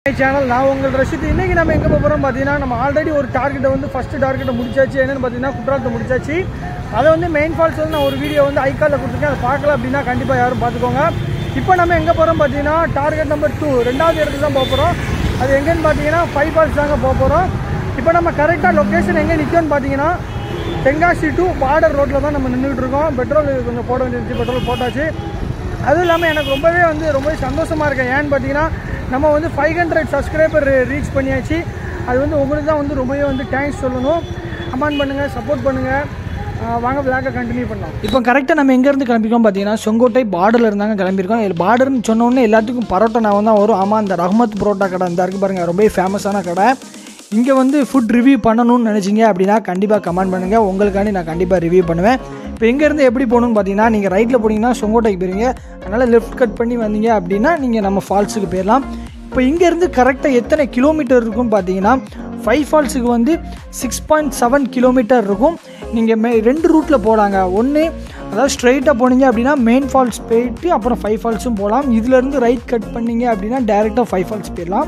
channel நான் உங்கள் ரஷித் இன்னைக்கு நம்ம எங்கே போகிறோம் பார்த்தீங்கன்னா நம்ம ஆல்ரெடி ஒரு டார்கெட்டை வந்து ஃபஸ்ட்டு டார்கெட்டை முடிச்சாச்சு என்னென்னு பார்த்தீங்கன்னா குற்றாலத்தை முடிச்சாச்சு அதை வந்து மெயின் ஃபால்ஸ் வந்து நான் ஒரு வீடியோ வந்து ஐக்காலில் கொடுத்துருக்கேன் அதை பார்க்கல அப்படின்னா கண்டிப்பாக யாரும் பார்த்துக்கோங்க இப்போ நம்ம எங்கே போகிறோம் பார்த்தீங்கன்னா டார்கெட் நம்பர் டூ ரெண்டாவது இடத்துக்கு தான் போக போகிறோம் அது எங்கேன்னு பார்த்தீங்கன்னா ஃபைவ் ஃபால்ஸ் தாங்க போக போகிறோம் இப்போ நம்ம கரெக்டாக லொக்கேஷன் எங்கே நிற்கும்னு பார்த்தீங்கன்னா தென்காசி டு பார்டர் ரோட்டில் தான் நம்ம நின்றுட்டு இருக்கோம் பெட்ரோல் கொஞ்சம் போட வேண்டியிருந்துச்சு பெட்ரோல் போட்டாச்சு அதுவும் இல்லாமல் எனக்கு ரொம்பவே வந்து ரொம்பவே சந்தோஷமாக இருக்கேன் ஏன்னு பார்த்தீங்கன்னா நம்ம வந்து ஃபைவ் ஹண்ட்ரட் சப்ஸ்கிரைபர் ரீச் பண்ணியாச்சு அது வந்து உங்களுக்கு தான் வந்து ரொம்பவே வந்து தேங்க்ஸ் சொல்லணும் கமெண்ட் பண்ணுங்கள் சப்போர்ட் பண்ணுங்கள் வாங்க விளாக்கை கண்டினியூ பண்ணலாம் இப்போ கரெக்டாக நம்ம எங்கேருந்து கிளம்பிக்கோம் பார்த்தீங்கன்னா செங்கோட்டை பார்டரில் இருந்தாங்க கிளம்பியிருக்கோம் இது பார்டர்னு சொன்ன உடனே எல்லாத்துக்கும் பரோட்டா நான் தான் வரும் ஆமாம் அந்த ரஹ்மத் பரோட்டா கடை இந்த இருக்கு பாருங்கள் ரொம்பவே ஃபேமஸான கடை இங்கே வந்து ஃபுட் ரிவ்யூ பண்ணணும்னு நினச்சிங்க அப்படின்னா கண்டிப்பாக கமெண்ட் பண்ணுங்கள் உங்களுக்காண்டி நான் கண்டிப்பாக ரிவ்யூ பண்ணுவேன் இப்போ இங்கேருந்து எப்படி போகணும்னு பார்த்தீங்கன்னா நீங்கள் ரைட்டில் போனீங்கன்னா சொங்கோட்டைக்கு போயிருங்க அதனால் லெஃப்ட் கட் பண்ணி வந்தீங்க அப்படின்னா நீங்கள் நம்ம ஃபால்ஸுக்கு போயிடலாம் இப்போ இங்கேருந்து கரெக்டாக எத்தனை கிலோமீட்டர் இருக்கும்னு பார்த்தீங்கன்னா ஃபைவ் ஃபால்ஸுக்கு வந்து சிக்ஸ் பாயிண்ட் செவன் கிலோமீட்டர் இருக்கும் நீங்கள் மே ரெண்டு ரூட்டில் போகலாங்க ஒன்று அதாவது ஸ்ட்ரைட்டாக போனீங்க அப்படின்னா மெயின் ஃபால்ஸ் போயிட்டு அப்புறம் ஃபைவ் ஃபால்ஸும் போகலாம் இதுலேருந்து ரைட் கட் பண்ணீங்க அப்படின்னா டேரெக்டாக ஃபைவ் ஃபால்ஸ் போயிடலாம்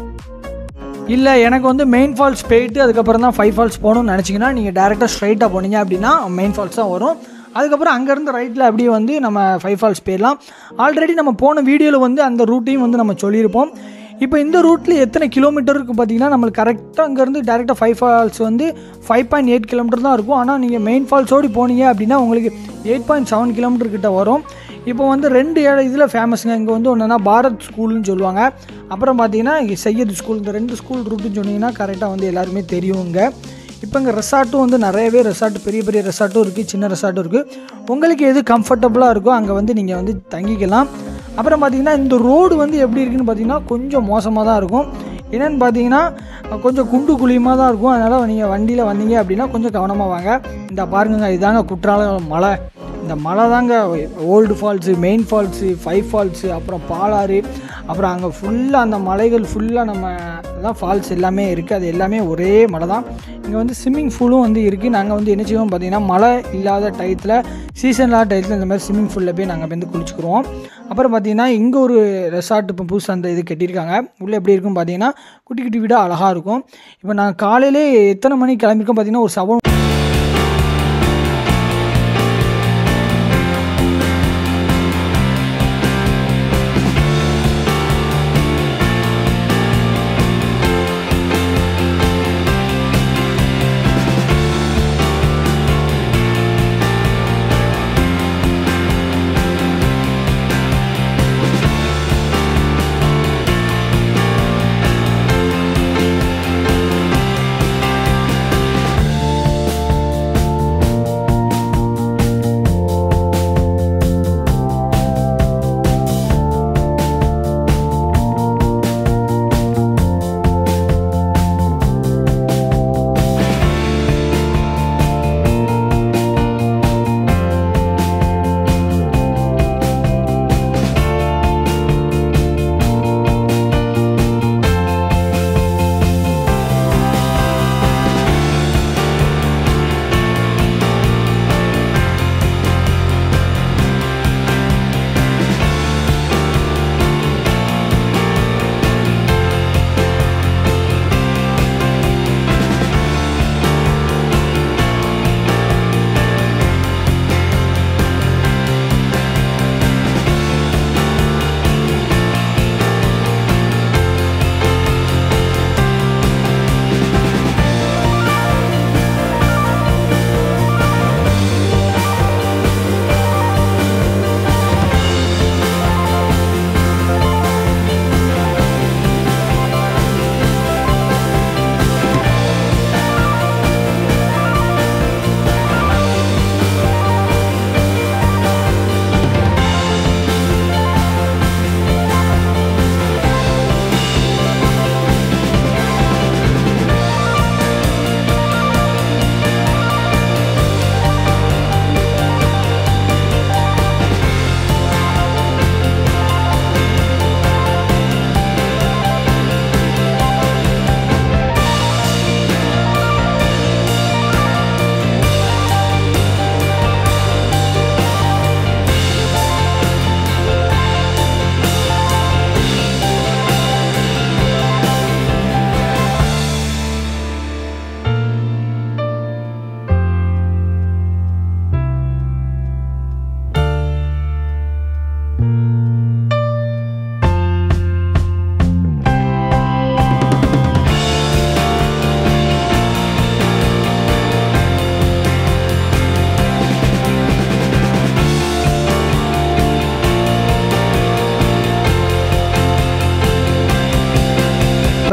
இல்லை எனக்கு வந்து மெயின் ஃபால்ஸ் போயிட்டு அதுக்கப்புறம் தான் ஃபைவ் ஃபால்ஸ் போகணும்னு நினச்சிங்கன்னா நீங்கள் டேரெக்டாக ஸ்ட்ரைட்டாக போனீங்க அப்படின்னா மெயின் ஃபால்ஸ் தான் வரும் அதுக்கப்புறம் அங்கேருந்து ரைட்டில் அப்படியே வந்து நம்ம ஃபைவ் ஃபால்ஸ் போயிடலாம் ஆல்ரெடி நம்ம போன வீடியோவில் வந்து அந்த ரூட்டையும் வந்து நம்ம சொல்லியிருப்போம் இப்போ இந்த ரூட்டில் எத்தனை கிலோமீட்டர் இருக்குது பார்த்தீங்கன்னா நம்மளுக்கு கரெக்டாக அங்கேருந்து டேரெக்டாக ஃபைவ் ஃபால்ஸ் வந்து ஃபைவ் பாயிண்ட் எயிட் கிலோமீட்டர் தான் இருக்கும் ஆனால் நீங்கள் மெயின் ஃபால்ஸோடு போனீங்க அப்படின்னா உங்களுக்கு எயிட் பாயிண்ட் செவன் கிலோமீட்டர் கிட்ட வரும் இப்போ வந்து ரெண்டு இதில் ஃபேமஸுங்க இங்கே வந்து ஒன்றுனா பாரத் ஸ்கூல்னு சொல்லுவாங்க அப்புறம் பார்த்தீங்கன்னா இங்கே சையது ஸ்கூல் இந்த ரெண்டு ஸ்கூல் ரூட்டுன்னு சொன்னீங்கன்னா கரெக்டாக வந்து எல்லாருமே தெரியுங்க இப்போ இங்கே ரெசார்ட்டும் வந்து நிறையவே ரெசார்ட் பெரிய பெரிய ரெசார்ட்டும் இருக்குது சின்ன ரெசார்ட்டும் இருக்குது உங்களுக்கு எது கம்ஃபர்டபுளாக இருக்கோ அங்கே வந்து நீங்கள் வந்து தங்கிக்கலாம் அப்புறம் பார்த்தீங்கன்னா இந்த ரோடு வந்து எப்படி இருக்குன்னு பார்த்தீங்கன்னா கொஞ்சம் மோசமாக தான் இருக்கும் என்னென்னு பார்த்தீங்கன்னா கொஞ்சம் குண்டு குழியுமாக தான் இருக்கும் அதனால் நீங்கள் வண்டியில் வந்தீங்க அப்படின்னா கொஞ்சம் கவனமாக வாங்க இந்த பாருங்க இதாங்க குற்றாலம் மலை இந்த மலை தாங்க old falls main falls five falls அப்புறம் பாலாறு அப்புறம் அங்கே ஃபுல்லாக அந்த மலைகள் ஃபுல்லாக நம்ம தான் ஃபால்ஸ் எல்லாமே இருக்குது அது எல்லாமே ஒரே மலை தான் இங்கே வந்து ஸ்விம்மிங் பூலும் வந்து இருக்குது நாங்கள் வந்து என்ன செய்வோம் பார்த்தீங்கன்னா மழை இல்லாத டயத்தில் சீசன் இல்லாத டயத்தில் இந்த மாதிரி ஸ்விம்மிங் பூலில் போய் நாங்கள் வந்து குளிச்சுக்குருவோம் அப்புறம் பார்த்தீங்கன்னா இங்கே ஒரு ரெசார்ட் இப்போ புதுசு அந்த இது கட்டியிருக்காங்க உள்ளே எப்படி இருக்கும் பார்த்தீங்கன்னா குட்டி குட்டி வீடாக அழகாக இருக்கும் இப்போ நாங்கள் காலையிலே எத்தனை மணிக்கு கிளம்பியிருக்கோம் பார்த்தீங்கன்னா ஒரு செவன்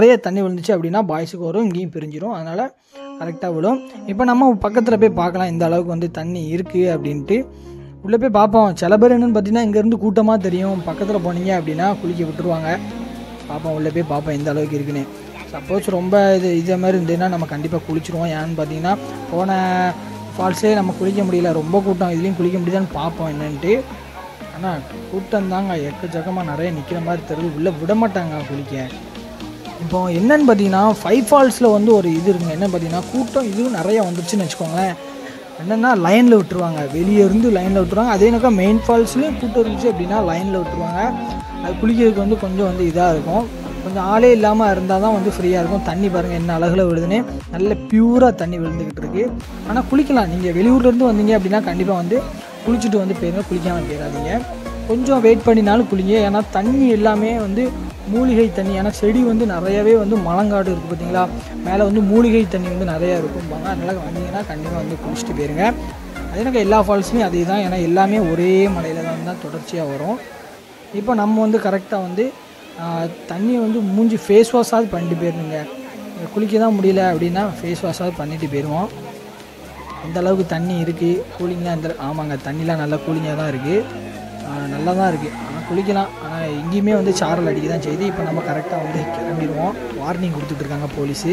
நிறைய தண்ணி விழுந்துச்சு அப்படின்னா பாய்ஸுக்கு வரும் இங்கேயும் பிரிஞ்சிடும் அதனால் கரெக்டாக விடும் இப்போ நம்ம பக்கத்தில் போய் பார்க்கலாம் இந்த அளவுக்கு வந்து தண்ணி இருக்குது அப்படின்ட்டு உள்ளே போய் பார்ப்போம் சில பேர் என்னென்னு பார்த்தீங்கன்னா இங்கேருந்து கூட்டமாக தெரியும் பக்கத்தில் போனீங்க அப்படின்னா குளிக்க விட்டுருவாங்க பார்ப்போம் உள்ளே போய் பார்ப்போம் எந்த அளவுக்கு இருக்குன்னு சப்போஸ் ரொம்ப இது இதே மாதிரி இருந்ததுன்னா நம்ம கண்டிப்பாக குளிச்சிருவோம் ஏன்னு பார்த்தீங்கன்னா போன ஃபால்ஸே நம்ம குளிக்க முடியல ரொம்ப கூட்டம் இதுலேயும் குளிக்க முடியுதான்னு பார்ப்போம் என்னன்ட்டு ஆனால் கூட்டம் தாங்க எக்கச்சக்கமாக நிறைய நிற்கிற மாதிரி தெரியுது உள்ளே விட மாட்டாங்க குளிக்க இப்போ என்னன்னு பார்த்தீங்கன்னா ஃபைவ் ஃபால்ஸில் வந்து ஒரு இது இருக்குங்க என்ன பார்த்தீங்கன்னா கூட்டம் இதுவும் நிறைய வந்துருச்சுன்னு வச்சுக்கோங்களேன் என்னென்னா லைனில் விட்டுருவாங்க வெளியே இருந்து லைனில் விட்டுருவாங்க அதே நேரம் மெயின் ஃபால்ஸ்லேயும் கூட்டம் இருந்துச்சு அப்படின்னா லைனில் விட்டுருவாங்க அது குளிக்கிறதுக்கு வந்து கொஞ்சம் வந்து இதாக இருக்கும் கொஞ்சம் ஆளே இல்லாமல் இருந்தால் தான் வந்து ஃப்ரீயாக இருக்கும் தண்ணி பாருங்கள் என்ன அழகில் விழுதுன்னு நல்ல பியூராக தண்ணி விழுந்துக்கிட்டு இருக்கு ஆனால் குளிக்கலாம் நீங்கள் வெளியூர்லேருந்து வந்தீங்க அப்படின்னா கண்டிப்பாக வந்து குளிச்சுட்டு வந்து போயிருங்க குளிக்காமல் போயிடாதீங்க கொஞ்சம் வெயிட் பண்ணினாலும் குளிங்க ஏன்னா தண்ணி எல்லாமே வந்து மூலிகை தண்ணி ஏன்னா செடி வந்து நிறையவே வந்து மலங்காடு இருக்குது பார்த்தீங்களா மேலே வந்து மூலிகை தண்ணி வந்து நிறையா இருக்கும்பாங்க அதனால் வந்தீங்கன்னா கண்டிப்பாக வந்து குளிச்சுட்டு போயிருங்க அதே எனக்கு எல்லா ஃபால்ஸுமே அதே தான் ஏன்னா எல்லாமே ஒரே மலையில் தான் தான் தொடர்ச்சியாக வரும் இப்போ நம்ம வந்து கரெக்டாக வந்து ஆஹ், தண்ணி வந்து மூஞ்சி ஃபேஸ் வாஷாவது பண்ணிட்டு போயிருந்துங்க குளிக்க தான் முடியல அப்படின்னா ஃபேஸ் வாஷாவது பண்ணிட்டு போயிடுவோம் இந்த அளவுக்கு தண்ணி இருக்குது கூலிங்லாம் இந்த ஆமாங்க தண்ணிலாம் நல்லா கூலிங்காக தான் இருக்குது நல்லா தான் இருக்குது ஆனால் குளிக்கலாம் ஆனால் எங்கேயுமே வந்து சாரல் அடிக்க தான் செய்யுது இப்போ நம்ம கரெக்டாக வந்து கிளம்பிடுவோம் வார்னிங் கொடுத்துட்டு இருக்காங்க போலீஸு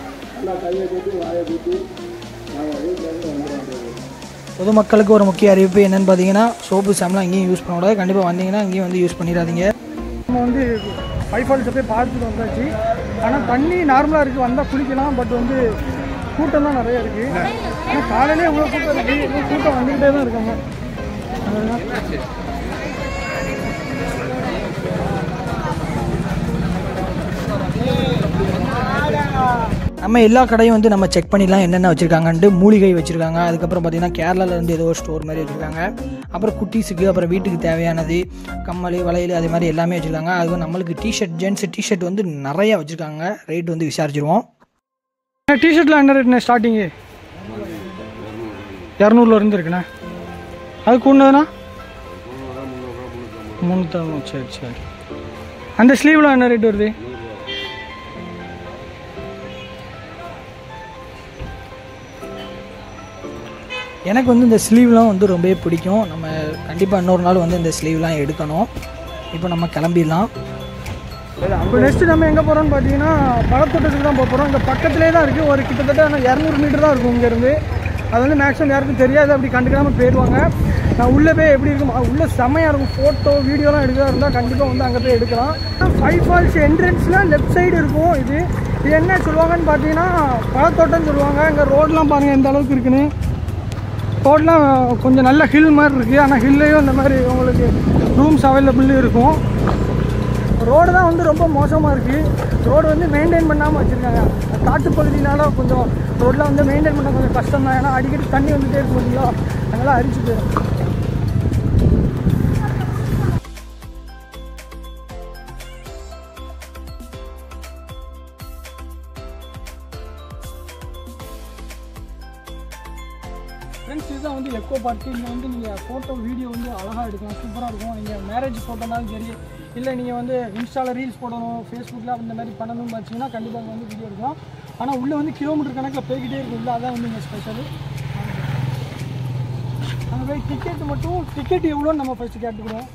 பொதுமக்களுக்கு ஒரு முக்கிய அறிவிப்பு என்னன்னு பார்த்தீங்கன்னா சோப்பு சாம்லாம் எங்கேயும் யூஸ் பண்ணக்கூடாது கண்டிப்பாக வந்தீங்கன்னா இங்கேயும் வந்து யூஸ் பண்ணிடாதீங்க நம்ம வந்து ஃபைவ் ஃபால்ஸை போய் பார்த்துட்டு வந்தாச்சு ஆனால் தண்ணி நார்மலாக இருக்குது வந்தால் குளிக்கலாம் பட் வந்து கூட்டம் தான் நிறைய இருக்குது ஆனால் காலையிலே இவ்வளோ கூட்டம் இருக்குது இவ்வளோ கூட்டம் வந்துக்கிட்டே தான் இருக்காங்க அதனால நம்ம எல்லா கடையும் வந்து நம்ம செக் பண்ணிடலாம் என்னென்ன வச்சுருக்காங்கன்ட்டு மூலிகை வச்சுருக்காங்க அதுக்கப்புறம் பார்த்தீங்கன்னா கேரளாவில் இருந்து ஏதோ ஒரு ஸ்டோர் மாதிரி வச்சுருக்காங்க அப்புறம் குட்டீஸுக்கு அப்புறம் வீட்டுக்கு தேவையானது கம்மல் வளையல் அது மாதிரி எல்லாமே வச்சுருக்காங்க அது நம்மளுக்கு டிஷர்ட் ஜென்ஸ் டிஷர்ட் வந்து நிறைய வச்சுருக்காங்க ரேட் வந்து விசாரிச்சிருவோம் டிஷர்ட்டில் என்ன ரேட்ண்ணே ஸ்டார்டிங்கு இரநூறுல இருந்து இருக்குண்ணே அது கூடனா முந்நூற்றம்பது சரி சரி அந்த ஸ்லீவில் என்ன ரேட் வருது எனக்கு வந்து இந்த ஸ்லீவ்லாம் வந்து ரொம்பவே பிடிக்கும் நம்ம கண்டிப்பாக இன்னொரு நாள் வந்து இந்த ஸ்லீவ்லாம் எடுக்கணும் இப்போ நம்ம கிளம்பிடலாம் இப்போ நெக்ஸ்ட் நம்ம எங்கே போகிறோம்னு பார்த்தீங்கன்னா பழத்தோட்டத்துக்கு தான் போக போகிறோம் இங்கே பக்கத்துலேயே தான் இருக்குது ஒரு கிட்டத்தட்ட இரநூறு மீட்டர் தான் இருக்கும் இங்கேருந்து அது வந்து மேக்ஸிமம் யாருக்கும் தெரியாது அப்படி கண்டுக்காமல் போயிடுவாங்க நான் உள்ளே போய் எப்படி இருக்கும் அ, உள்ளே செம்மையாக இருக்கும் ஃபோட்டோ வீடியோலாம் எடுக்கிறதா இருந்தால் கண்டிப்பாக வந்து அங்கே போய் எடுக்கலாம் ஃபைவ் ஃபால்ஸ் என்ட்ரன்ஸில் லெஃப்ட் சைடு இருக்கும் இது இது என்ன சொல்லுவாங்கன்னு பார்த்தீங்கன்னா பழத்தோட்டம்னு சொல்லுவாங்க இங்கே ரோடெலாம் பாருங்கள் எந்த அளவுக்கு இருக்குன்னு ரோட்லாம் கொஞ்சம் நல்ல ஹில் மாதிரி இருக்குது ஆனால் ஹில்லையும் இந்த மாதிரி உங்களுக்கு ரூம்ஸ் அவைலபிள் இருக்கும் ரோடு தான் வந்து ரொம்ப மோசமாக இருக்குது ரோடு வந்து மெயின்டைன் பண்ணாமல் வச்சுருக்காங்க காட்டு பகுதினால கொஞ்சம் ரோட்லாம் வந்து மெயின்டைன் பண்ண கொஞ்சம் கஷ்டம் தான் ஏன்னா அடிக்கடி தண்ணி வந்துட்டே இருக்கும் இல்லைங்களா அதனால் அரிச்சு போயிடும் ஃப்ரெண்ட்ஸ் இதுதான் வந்து எக்கோ பார்க்கு இங்கே வந்து நீங்கள் ஃபோட்டோ வீடியோ வந்து அழகாக எடுக்கலாம் சூப்பராக இருக்கும் நீங்கள் மேரேஜ் ஃபோட்டோனாலும் சரி இல்லை நீங்கள் வந்து இன்ஸ்டாவில் ரீல்ஸ் போடணும் ஃபேஸ்புக்கில் அந்த மாதிரி பண்ணணும்னு பார்த்தீங்கன்னா கண்டிப்பாக அங்கே வந்து வீடியோ எடுக்கலாம் ஆனால் உள்ளே வந்து கிலோமீட்டர் கணக்கில் போய்கிட்டே இருக்கும் இல்லை அதான் வந்து இங்கே ஸ்பெஷல் அங்கே போய் டிக்கெட் மட்டும் டிக்கெட் எவ்வளோன்னு நம்ம ஃபஸ்ட்டு கேட்டுக்கிறோம்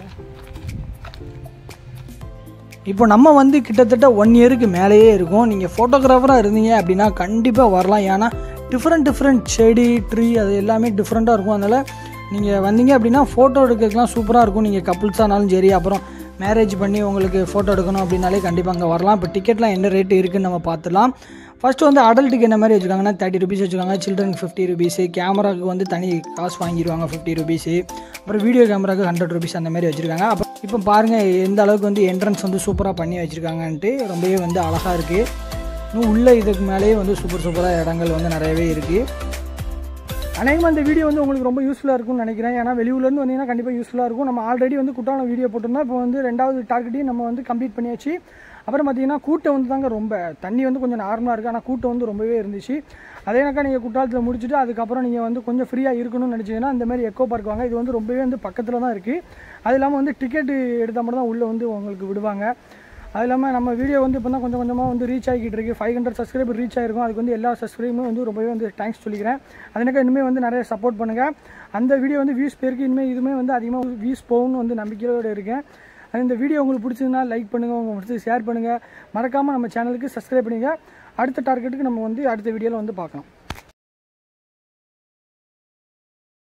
இப்போ நம்ம வந்து கிட்டத்தட்ட ஒன் இயருக்கு மேலேயே இருக்கும் நீங்கள் ஃபோட்டோகிராஃபராக இருந்தீங்க அப்படின்னா கண்டிப்பாக வரலாம் ஏன்னா டிஃப்ரெண்ட் டிஃப்ரெண்ட் செடி ட்ரீ அது எல்லாமே டிஃப்ரெண்ட்டாக இருக்கும் அதனால் நீங்கள் வந்தீங்க அப்படின்னா ஃபோட்டோ எடுக்கிறதுக்குலாம் சூப்பராக இருக்கும் நீங்கள் கப்புள்ஸானாலும் சரி அப்புறம் மேரேஜ் பண்ணி உங்களுக்கு ஃபோட்டோ எடுக்கணும் அப்படின்னாலே கண்டிப்பாக அங்கே வரலாம் இப்போ டிக்கெட்லாம் என்ன ரேட்டு இருக்குன்னு நம்ம பார்த்துலாம் ஃபஸ்ட்டு வந்து அடல்ட்டுக்கு என்ன மாதிரி வச்சுருக்காங்கன்னா தேர்ட்டி ருபீஸ் வச்சுருக்காங்க சில்ட்ரனுக்கு ஃபிஃப்டி ருபீஸு கேமராவுக்கு வந்து தனி காசு வாங்கிடுவாங்க ஃபிஃப்டி ருபீஸு அப்புறம் வீடியோ கேமராவுக்கு ஹண்ட்ரட் ருபீஸ் அந்த மாதிரி வச்சுருக்காங்க அப்புறம் இப்போ பாருங்கள் எந்த அளவுக்கு வந்து என்ட்ரன்ஸ் வந்து சூப்பராக பண்ணி வச்சுருக்காங்கன்ட்டு ரொம்பவே வந்து அழகாக இருக்குது இன்னும் உள்ள இதுக்கு மேலேயே வந்து சூப்பர் சூப்பராக இடங்கள் வந்து நிறையவே இருக்குது அநேகமாக இந்த வீடியோ வந்து உங்களுக்கு ரொம்ப யூஸ்ஃபுல்லாக இருக்கும்னு நினைக்கிறேன் ஏன்னா வெளியூர்லேருந்து வந்தீங்கன்னா கண்டிப்பாக யூஸ்ஃபுல்லாக இருக்கும் நம்ம ஆல்ரெடி வந்து குற்றாலம் வீடியோ போட்டிருந்தோம் இப்போ வந்து ரெண்டாவது டார்கெட்டையும் நம்ம வந்து கம்ப்ளீட் பண்ணியாச்சு அப்புறம் பார்த்தீங்கன்னா கூட்டம் வந்து தாங்க ரொம்ப தண்ணி வந்து கொஞ்சம் நார்மலாக இருக்குது ஆனால் கூட்டம் வந்து ரொம்பவே இருந்துச்சு அதே எனக்கா நீங்கள் குற்றாலத்தில் முடிச்சுட்டு அதுக்கப்புறம் நீங்கள் வந்து கொஞ்சம் ஃப்ரீயாக இருக்கணும்னு நினச்சிங்கன்னா இந்த மாதிரி எக்கோ பார்க் வாங்க இது வந்து ரொம்பவே வந்து பக்கத்தில் தான் இருக்குது அது இல்லாமல் வந்து டிக்கெட் எடுத்தால் மட்டும் தான் உள்ளே வந்து உங்களுக்கு விடுவாங்க அது இல்லாமல் நம்ம வீடியோ வந்து இப்போ தான் கொஞ்சம் கொஞ்சமாக வந்து ரீச் ஆகிக்கிட்டு இருக்கு ஃபைவ் ஹண்ட்ரட் சப்ஸ்கிரைபர் ரீச் ஆயிருக்கும் அதுக்கு வந்து எல்லா சப்ஸ்கிரைபுமே வந்து ரொம்பவே வந்து தேங்க்ஸ் சொல்லிக்கிறேன் அதனால இனிமேல் வந்து நிறைய சப்போர்ட் பண்ணுங்கள் அந்த வீடியோ வந்து வியூஸ் பேருக்கு இனிமேல் இதுவுமே வந்து அதிகமாக வியூஸ் போகும்னு வந்து நம்பிக்கையோடு இருக்கேன் அது இந்த வீடியோ உங்களுக்கு பிடிச்சதுன்னா லைக் பண்ணுங்கள் உங்கள் ஃப்ரெண்ட்ஸுக்கு ஷேர் பண்ணுங்கள் மறக்காமல் நம்ம சேனலுக்கு சப்ஸ்கிரைப் பண்ணுங்கள் அடுத்த டார்கெட்டுக்கு நம்ம வந்து அடுத்த வீடியோவில் வந்து பார்க்கலாம்